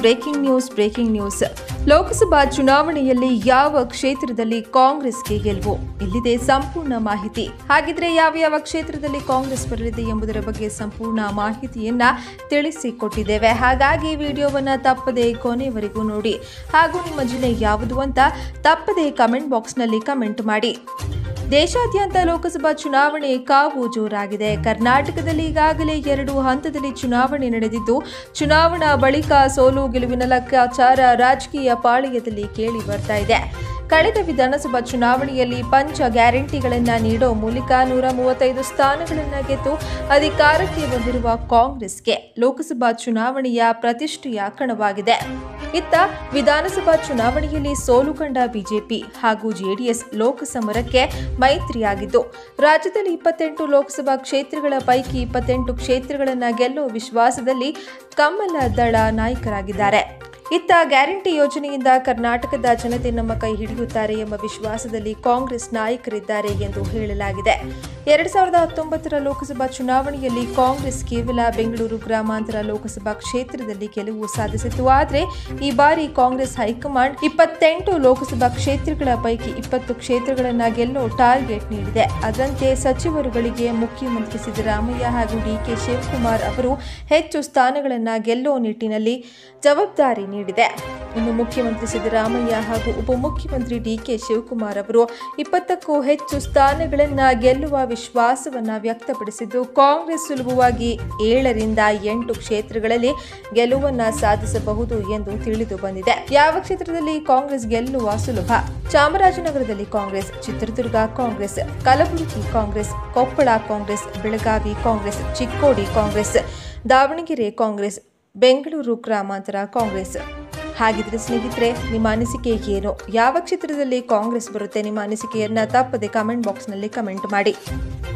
breaking news breaking news Lok Sabha ಚುನಾವಣೆಯಲ್ಲಿ ಯಾವ ಕ್ಷೇತ್ರದಲ್ಲಿ ಕಾಂಗ್ರೆಸ್ಗೆ ಗೆಲುವು ಇಲ್ಲಿದೆ ಸಂಪೂರ್ಣ ಮಾಹಿತಿ ಹಾಗಿದ್ರೆ ಯಾವ ಯಾವ ಕ್ಷೇತ್ರದಲ್ಲಿ ಕಾಂಗ್ರೆಸ್ ಬರಲಿದೆ ಎಂಬುದರ ಬಗ್ಗೆ ಸಂಪೂರ್ಣ ಮಾಹಿತಿಯನ್ನ ತಿಳಿಸಿಕೊಟ್ಟಿದ್ದೇವೆ ಹಾಗಾಗಿ ವಿಡಿಯೋವನ್ನ ತಪ್ಪದೆ ಕೊನೆಯವರೆಗೂ ನೋಡಿ ಹಾಗೂ ನಿಮ್ಮ ಜಿಲ್ಲೆ ಯಾವುದು ಅಂತ ತಪ್ಪದೆ ಕಮೆಂಟ್ ಬಾಕ್ಸ್ನಲ್ಲಿ ಕಮೆಂಟ್ ಮಾಡಿ ದೇಶಾದ್ಯಂತ ಲೋಕಸಭಾ ಚುನಾವಣೆ ಕಾವು ಜೋರಾಗಿದೆ ಕರ್ನಾಟಕದಲ್ಲಿ ಈಗಾಗಲೇ ಎರಡು ಹಂತದಲ್ಲಿ ಚುನಾವಣೆ ನಡೆದಿದ್ದು ಚುನಾವಣಾ ಬಳಿಕ ಸೋಲು ಗೆಲುವಿನ ಲೆಕ್ಕಾಚಾರ ರಾಜಕೀಯ ಪಾಳಯದಲ್ಲಿ ಕೇಳಿ ಬರ್ತಾ ಇದೆ ಕಳೆದ ವಿಧಾನಸಭಾ ಚುನಾವಣೆಯಲ್ಲಿ ಪಂಚ ಗ್ಯಾರಂಟಿಗಳನ್ನ ನೀಡೋ ಮೂಲಕ ನೂರ ಮೂವತ್ತೈದು ಸ್ಥಾನಗಳನ್ನು ಗೆದ್ದು ಅಧಿಕಾರಕ್ಕೆ ಬಂದಿರುವ ಕಾಂಗ್ರೆಸ್ಗೆ ಲೋಕಸಭಾ ಚುನಾವಣೆಯ ಪ್ರತಿಷ್ಠೆಯ ಕಣವಾಗಿದೆ ಇತ್ತ ವಿಧಾನಸಭಾ ಚುನಾವಣೆಯಲ್ಲಿ ಸೋಲು ಕಂಡ ಬಿಜೆಪಿ ಹಾಗೂ ಜೆಡಿಎಸ್ ಲೋಕಸಮರಕ್ಕೆ ಮೈತ್ರಿಯಾಗಿದ್ದು ರಾಜ್ಯದಲ್ಲಿ ಇಪ್ಪತ್ತೆಂಟು ಲೋಕಸಭಾ ಕ್ಷೇತ್ರಗಳ ಪೈಕಿ ಇಪ್ಪತ್ತೆಂಟು ಕ್ಷೇತ್ರಗಳನ್ನು ಗೆಲ್ಲುವ ವಿಶ್ವಾಸದಲ್ಲಿ ಕಮಲ ದಳ ನಾಯಕರಾಗಿದ್ದಾರೆ ಇತ್ತ ಗ್ಯಾರಂಟಿ ಯೋಜನೆಯಿಂದ ಕರ್ನಾಟಕದ ಜನತೆ ನಮ್ಮ ಕೈ ಹಿಡಿಯುತ್ತಾರೆ ಎಂಬ ವಿಶ್ವಾಸದಲ್ಲಿ ಕಾಂಗ್ರೆಸ್ ನಾಯಕರಿದ್ದಾರೆ ಎಂದು ಹೇಳಲಾಗಿದೆ ಎರಡ್ ಸಾವಿರದ ಹತ್ತೊಂಬತ್ತರ ಲೋಕಸಭಾ ಚುನಾವಣೆಯಲ್ಲಿ ಕಾಂಗ್ರೆಸ್ ಕೇವಲ ಬೆಂಗಳೂರು ಗ್ರಾಮಾಂತರ ಲೋಕಸಭಾ ಕ್ಷೇತ್ರದಲ್ಲಿ ಗೆಲುವು ಸಾಧಿಸಿತು ಆದರೆ ಈ ಬಾರಿ ಕಾಂಗ್ರೆಸ್ ಹೈಕಮಾಂಡ್ ಇಪ್ಪತ್ತೆಂಟು ಲೋಕಸಭಾ ಕ್ಷೇತ್ರಗಳ ಪೈಕಿ ಇಪ್ಪತ್ತು ಕ್ಷೇತ್ರಗಳನ್ನು ಗೆಲ್ಲೋ ಟಾರ್ಗೆಟ್ ನೀಡಿದೆ ಅದರಂತೆ ಸಚಿವರುಗಳಿಗೆ ಮುಖ್ಯಮಂತ್ರಿ ಸಿದ್ದರಾಮಯ್ಯ ಹಾಗೂ ಡಿಕೆ ಶಿವಕುಮಾರ್ ಅವರು ಹೆಚ್ಚು ಸ್ಥಾನಗಳನ್ನು ಗೆಲ್ಲೋ ನಿಟ್ಟಿನಲ್ಲಿ ಜವಾಬ್ದಾರಿ ನೀಡಿದೆ ಇನ್ನು ಮುಖ್ಯಮಂತ್ರಿ ಸಿದ್ದರಾಮಯ್ಯ ಹಾಗೂ ಉಪಮುಖ್ಯಮಂತ್ರಿ ಡಿಕೆ ಶಿವಕುಮಾರ್ ಅವರು ಇಪ್ಪತ್ತಕ್ಕೂ ಹೆಚ್ಚು ಸ್ಥಾನಗಳನ್ನು ಗೆಲ್ಲುವ ವಿಶ್ವಾಸವನ್ನ ವ್ಯಕ್ತಪಡಿಸಿದ್ದು ಕಾಂಗ್ರೆಸ್ ಸುಲಭವಾಗಿ ಏಳರಿಂದ ಎಂಟು ಕ್ಷೇತ್ರಗಳಲ್ಲಿ ಗೆಲುವನ್ನ ಸಾಧಿಸಬಹುದು ಎಂದು ತಿಳಿದು ಬಂದಿದೆ ಯಾವ ಕ್ಷೇತ್ರದಲ್ಲಿ ಕಾಂಗ್ರೆಸ್ ಗೆಲ್ಲುವ ಸುಲಭ ಚಾಮರಾಜನಗರದಲ್ಲಿ ಕಾಂಗ್ರೆಸ್ ಚಿತ್ರದುರ್ಗ ಕಾಂಗ್ರೆಸ್ ಕಲಬುರಗಿ ಕಾಂಗ್ರೆಸ್ ಕೊಪ್ಪಳ ಕಾಂಗ್ರೆಸ್ ಬೆಳಗಾವಿ ಕಾಂಗ್ರೆಸ್ ಚಿಕ್ಕೋಡಿ ಕಾಂಗ್ರೆಸ್ ದಾವಣಗೆರೆ ಕಾಂಗ್ರೆಸ್ ಬೆಂಗಳೂರು ಗ್ರಾಮಾಂತರ ಕಾಂಗ್ರೆಸ್ ಹಾಗಿದ್ರೆ ಸ್ನೇಹಿತರೆ ನಿಮ್ಮ ಅನಿಸಿಕೆ ಏನು ಯಾವ ಕ್ಷೇತ್ರದಲ್ಲಿ ಕಾಂಗ್ರೆಸ್ ಬರುತ್ತೆ ನಿಮ್ಮ ಅನಿಸಿಕೆಯನ್ನ ತಪ್ಪದೆ ಕಮೆಂಟ್ ಬಾಕ್ಸ್ನಲ್ಲಿ ಕಮೆಂಟ್ ಮಾಡಿ